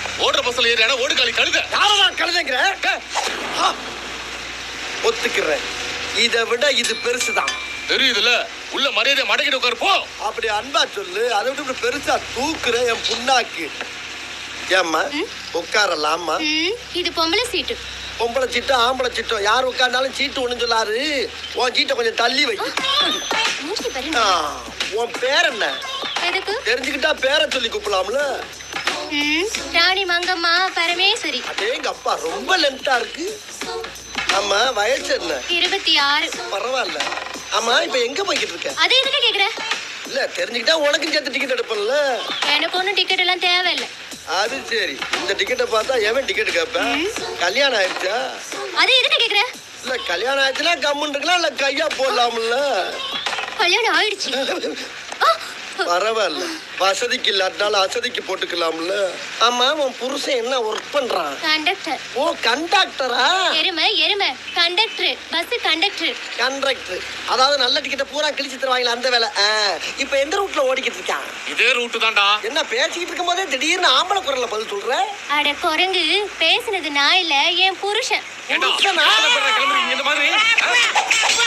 ஓடுற பஸ்ல ஏறியானா ஓடு காலி கழுத யாரா கழுதைங்கிற ஆ, ஒத்துக்கிறேன் இதை விட இது பெருசுதான் தெரியுதுல்ல உள்ள மரியாதை மடக்கிட்டு உட்காரு போ அப்படி அன்பா சொல்லு அதை விட்டு இப்படி பெருசா தூக்குற என் புண்ணாக்கு ஏம்மா உட்காரலாமா ம், இது பொம்பளை சீட்டு பொம்பளை சீட்டோ ஆம்பளை சீட்டோ யார் உட்கார்ந்தாலும் சீட்டு ஒண்ணு சொல்லாரு உன் சீட்டை கொஞ்சம் தள்ளி வை மூஞ்சி பாரு ஆ, உன் பேர் என்ன எதுக்கு தெரிஞ்சுக்கிட்டா பேரை சொல்லி கூப்பிடலாம்ல ம், ராணி மங்கம்மா பரமேஸ்வரி அடேங்க அப்பா ரொம்ப லென்த்தா இருக்கு ஆமா வயசு என்ன இருபத்தி ஆறு பரவாயில்ல ஆமா இப்ப எங்க போய்கிட்டு இருக்க அது எதுக்கு கேக்குற இல்ல தெரிஞ்சுக்கிட்டா உனக்கும் சேர்த்து டிக்கெட் எடுப்பேன்ல எனக்கு ஒன்றும் டிக்கெட் எல்லாம் தேவையில்லை அது சரி இந்த டிக்கெட்டை பார்த்தா எவன் டிக்கெட் கேட்பேன் கல்யாணம் ஆயிடுச்சா அது எதுக்கு கேக்குற இல்ல கல்யாணம் ஆயிடுச்சுன்னா கம்முன்னு இருக்கலாம் இல்ல கையா போடலாம்ல கல்யாணம் ஆயிடுச்சு ஆ, பரவாயில்ல வசதிக்கு இல்லாட்டினாலும் அசதிக்கு போட்டுக்கலாம்ல ஆமா உன் புருஷன் என்ன ஒர்க் பண்றான் கண்டக்டர் ஓ கண்டாக்டரா எருமை எருமை கண்டக்டர் பஸ் கண்டக்டர் கண்ட்ராக்டர் அதாவது நல்ல டிக்கெட்டை பூரா கிழிச்சு தருவாங்களா அந்த வேலை ஆ, இப்ப எந்த ரூட்ல ஓடிக்கிட்டு இருக்கான் இதே ரூட்டு தான்டா என்ன பேசிக்கிட்டு இருக்கும் போதே திடீர்னு ஆம்பளை குரல்ல பதில் சொல்ற அட குரங்கு பேசுனது நான் இல்ல என் புருஷன் ஏண்டா புருஷனா? எத்தனை பேர்டா கிளம்புறீங்க இந்த மாதிரி ஆ?